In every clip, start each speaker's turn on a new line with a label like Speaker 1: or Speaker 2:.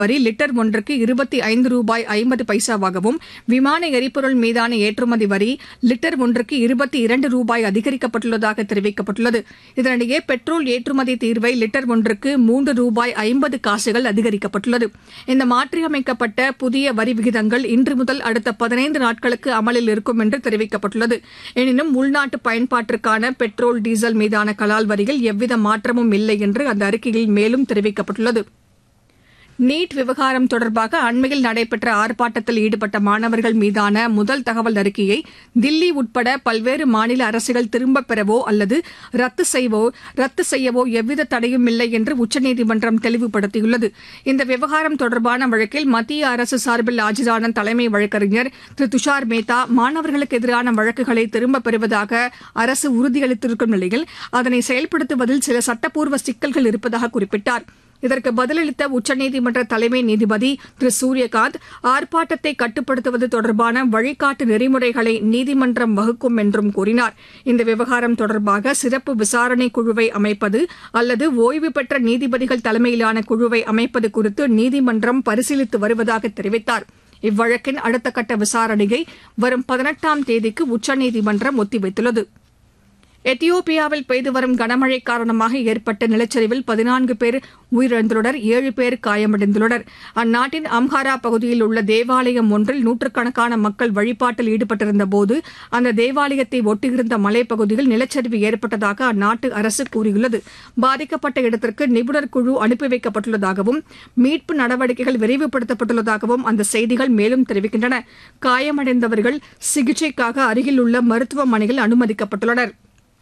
Speaker 1: வரி லிட்டர் ஒன்றுக்கு இருபத்தி ஐந்து ரூபாய் ஐம்பது பைசாவாகவும் விமான எரிபொருள் மீதான ஏற்றுமதி வரி லிட்டர் ஒன்றுக்கு இருபத்தி இரண்டு ரூபாய் அதிகரிக்கப்பட்டுள்ளதாக தெரிவிக்கப்பட்டுள்ளது இதனிடையே பெட்ரோல் ஏற்றுமதி தீர்வை லிட்டர் ஒன்றுக்கு மூன்று ரூபாய் ஐம்பது காசுகள் அதிகரிக்கப்பட்டுள்ளது இந்த மாற்றியமைக்கப்பட்ட புதிய வரி விகிதங்கள் இன்று முதல் அடுத்த பதினைந்து நாட்களுக்கு அமலில் இருக்கும் என்று தெரிவிக்கப்பட்டுள்ளது எனினும் உள்நாட்டு பயன்பாட்டிற்கான பெட்ரோல் டீசல் மீதான கலால் வரியில் எவ்வித மாற்றமும் இல்லை என்று அந்த அறிக்கையில் மேலும் தெரிவிக்கப்பட்டுள்ளது நீட் விவகாரம் தொடர்பாக அண்மையில் நடைபெற்ற ஆர்ப்பாட்டத்தில் ஈடுபட்ட மாணவர்கள் மீதான முதல் தகவல் அறிக்கையை தில்லி உட்பட பல்வேறு மாநில அரசுகள் திரும்பப் பெறவோ அல்லது ரத்து செய்வோ ரத்து செய்யவோ எவ்வித தடையும் இல்லை என்று உச்சநீதிமன்றம் தெளிவுபடுத்தியுள்ளது இந்த விவகாரம் தொடர்பான வழக்கில் மத்திய அரசு சார்பில் ஆஜரான தலைமை வழக்கறிஞர் திரு துஷார் மேத்தா மாணவர்களுக்கு எதிரான வழக்குகளை திரும்பப் பெறுவதாக அரசு உறுதியளித்திருக்கும் நிலையில் அதனை செயல்படுத்துவதில் சில சட்டப்பூர்வ சிக்கல்கள் இருப்பதாக குறிப்பிட்டார் இதற்கு பதிலளித்த உச்சநீதிமன்ற தலைமை நீதிபதி திரு சூரியகாந்த் ஆர்ப்பாட்டத்தை கட்டுப்படுத்துவது தொடர்பான வழிகாட்டு நெறிமுறைகளை நீதிமன்றம் வகுக்கும் என்றும் கூறினார் இந்த விவகாரம் தொடர்பாக சிறப்பு விசாரணை குழுவை அமைப்பது அல்லது ஓய்வு பெற்ற நீதிபதிகள் தலைமையிலான குழுவை அமைப்பது குறித்து நீதிமன்றம் பரிசீலித்து வருவதாக தெரிவித்தார் இவ்வழக்கின் அடுத்த கட்ட விசாரணையை வரும் பதினெட்டாம் தேதிக்கு உச்சநீதிமன்றம் ஒத்திவைத்துள்ளது எத்தியோப்பியாவில் பெய்து வரும் கனமழை காரணமாக ஏற்பட்ட நிலச்சரிவில் பதினான்கு பேர் உயிரிழந்துள்ளனர் ஏழு பேர் காயமடைந்துள்ளனர் அந்நாட்டின் அம்ஹாரா பகுதியில் உள்ள தேவாலயம் ஒன்றில் நூற்றுக்கணக்கான மக்கள் வழிபாட்டில் ஈடுபட்டிருந்தபோது அந்த தேவாலயத்தை ஒட்டியிருந்த மலைப்பகுதியில் நிலச்சரிவு ஏற்பட்டதாக அந்நாட்டு அரசு கூறியுள்ளது பாதிக்கப்பட்ட இடத்திற்கு நிபுணர் குழு அனுப்பி வைக்கப்பட்டுள்ளதாகவும் மீட்பு நடவடிக்கைகள் விரைவுபடுத்தப்பட்டுள்ளதாகவும் அந்த செய்திகள் மேலும் தெரிவிக்கின்றன காயமடைந்தவர்கள் சிகிச்சைக்காக அருகில் உள்ள மருத்துவமனையில் அனுமதிக்கப்பட்டுள்ளனா்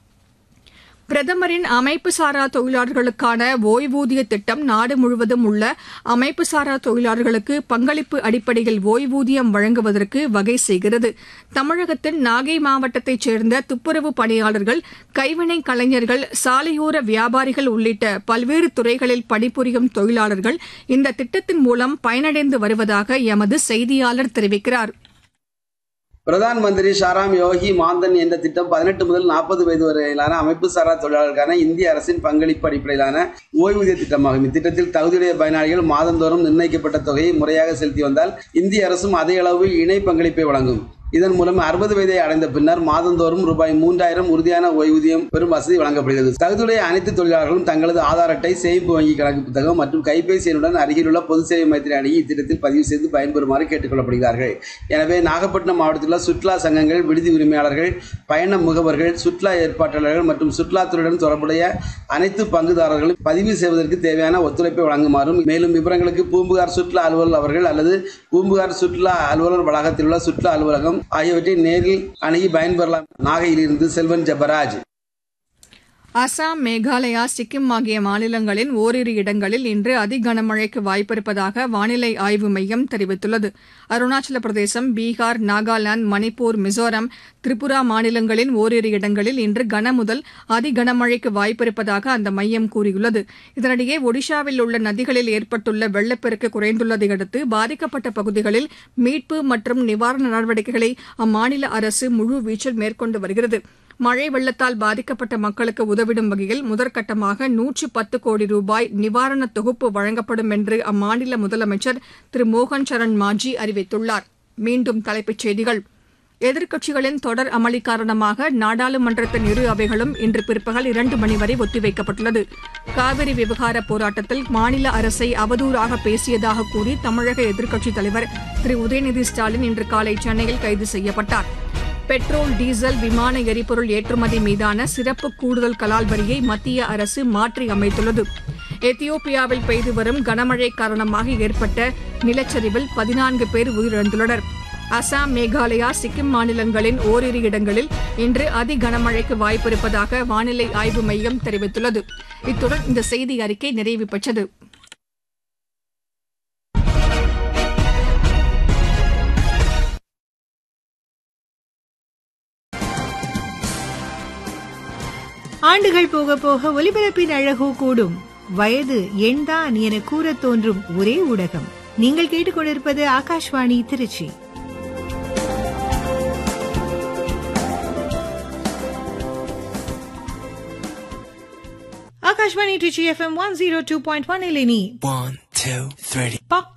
Speaker 1: பிரதமரின் அமைப்புசாரா தொழிலாளர்களுக்கான ஓய்வூதிய திட்டம் நாடு முழுவதும் உள்ள அமைப்புசாரா தொழிலாளர்களுக்கு பங்களிப்பு அடிப்படையில் ஓய்வூதியம் வழங்குவதற்கு வகை செய்கிறது தமிழகத்தின் நாகை மாவட்டத்தைச் சேர்ந்த துப்புரவு பணியாளர்கள் கைவினை கலைஞர்கள் சாலையோர வியாபாரிகள் உள்ளிட்ட பல்வேறு துறைகளில் பணிபுரியும் தொழிலாளர்கள் இந்த திட்டத்தின் மூலம் பயனடைந்து வருவதாக எமது செய்தியாளர் தெரிவிக்கிறார்
Speaker 2: பிரதான் மந்திரி ஷாராம் யோகி மாந்தன் என்ற திட்டம் பதினெட்டு முதல் நாற்பது வயது வரையிலான அமைப்பு சாரா தொழிலாளர்களுக்கான இந்திய அரசின் பங்களிப்பு அடிப்படையிலான ஓய்வூதிய திட்டமாகும் இத்திட்டத்தில் தகுதியுடைய பயனாளிகள் மாதந்தோறும் நிர்ணயிக்கப்பட்ட தொகையை முறையாக செலுத்தி வந்தால் இந்திய அரசும் அதே அளவு இணை பங்களிப்பை வழங்கும் இதன் மூலம் அறுபது வயதை அடைந்த பின்னர் மாதந்தோறும் ரூபாய் மூன்றாயிரம் உறுதியான ஓய்வூதியம் பெறும் வசதி வழங்கப்படுகிறது தகுதியுடைய அனைத்து தொழிலாளர்களும் தங்களது ஆதார் அட்டை சேமிப்பு வங்கி கணக்கு புத்தகம் மற்றும் கைபேசி எண்ணுடன் அருகிலுள்ள பொது சேவை மையத்தினை அணுகி இத்திட்டத்தில் பதிவு செய்து பயன்பெறுமாறு கேட்டுக்கொள்ளப்படுகிறார்கள் எனவே நாகப்பட்டினம் மாவட்டத்தில் உள்ள சுற்றுலா சங்கங்கள் விடுதி உரிமையாளர்கள் பயண முகவர்கள் சுற்றுலா ஏற்பாட்டாளர்கள் மற்றும் சுற்றுலாத்துறையுடன் தொடர்புடைய அனைத்து பங்குதாரர்களும் பதிவு செய்வதற்கு தேவையான ஒத்துழைப்பை வழங்குமாறும் மேலும் விவரங்களுக்கு பூம்புகார் சுற்றுலா அலுவலர் அவர்கள் அல்லது பூம்புகார் சுற்றுலா அலுவலர் வளாகத்தில் உள்ள சுற்றுலா அலுவலகம் ஆகியவற்றை நேரில் அணுகி பயன்பெறலாம் நாகையிலிருந்து செல்வன் ஜபராஜ்
Speaker 1: அசாம் மேகாலயா சிக்கிம் ஆகிய மாநிலங்களின் ஓரிரு இடங்களில் இன்று அதி கனமழைக்கு வாய்ப்பிருப்பதாக வானிலை ஆய்வு மையம் தெரிவித்துள்ளது அருணாச்சல பிரதேசம் பீகார் நாகாலாந்து மணிப்பூர் மிசோரம் திரிபுரா மாநிலங்களின் ஓரிரு இடங்களில் இன்று கன முதல் அதி கனமழைக்கு வாய்ப்பிருப்பதாக அந்த மையம் கூறியுள்ளது இதனிடையே ஒடிஷாவில் உள்ள நதிகளில் ஏற்பட்டுள்ள வெள்ளப்பெருக்கு குறைந்துள்ளதை அடுத்து பாதிக்கப்பட்ட பகுதிகளில் மீட்பு மற்றும் நிவாரண நடவடிக்கைகளை அம்மாநில அரசு முழுவீச்சில் மேற்கொண்டு வருகிறது மழை வெள்ளத்தால் பாதிக்கப்பட்ட மக்களுக்கு உதவிடும் வகையில் முதற்கட்டமாக நூற்று பத்து கோடி ரூபாய் நிவாரண தொகுப்பு வழங்கப்படும் என்று அம்மாநில முதலமைச்சர் திரு மோகன் சரண் மாஜி அறிவித்துள்ளார் மீண்டும் தலைப்புச் செய்திகள் எதிர்க்கட்சிகளின் தொடர் அமளி காரணமாக நாடாளுமன்றத்தின் இரு அவைகளும் இன்று பிற்பகல் இரண்டு மணி வரை ஒத்திவைக்கப்பட்டுள்ளது காவிரி விவகார போராட்டத்தில் மாநில அரசை அவதூறாக பேசியதாக கூறி தமிழக எதிர்க்கட்சித் தலைவர் திரு உதயநிதி ஸ்டாலின் இன்று காலை சென்னையில் கைது செய்யப்பட்டார் பெட்ரோல் டீசல் விமான எரிபொருள் ஏற்றுமதி மீதான சிறப்பு கூடுதல் கலால் வரியை மத்திய அரசு மாற்றி அமைத்துள்ளது எத்தியோப்பியாவில் பெய்து வரும் கனமழை காரணமாக ஏற்பட்ட நிலச்சரிவில் பதினான்கு பேர் உயிரிழந்துள்ளனர் அசாம் மேகாலயா சிக்கிம் மாநிலங்களின் ஓரிரு இடங்களில் இன்று அதி கனமழைக்கு வாய்ப்பிருப்பதாக வானிலை ஆய்வு மையம் தெரிவித்துள்ளது இத்துடன் இந்த செய்தி அறிக்கை நிறைவு பெற்றது
Speaker 3: ஆண்டுகள் போக போக ஒலிபரப்பின் அழகோ கூடும் வயது எண்தான் என கூறத் தோன்றும் ஒரே ஊடகம் நீங்கள் கேட்டுக்கொண்டிருப்பது Akashvani Tiruchi Akashvani Tiruchi FM one zero two point one இனி
Speaker 4: One, two, three.
Speaker 3: பாப்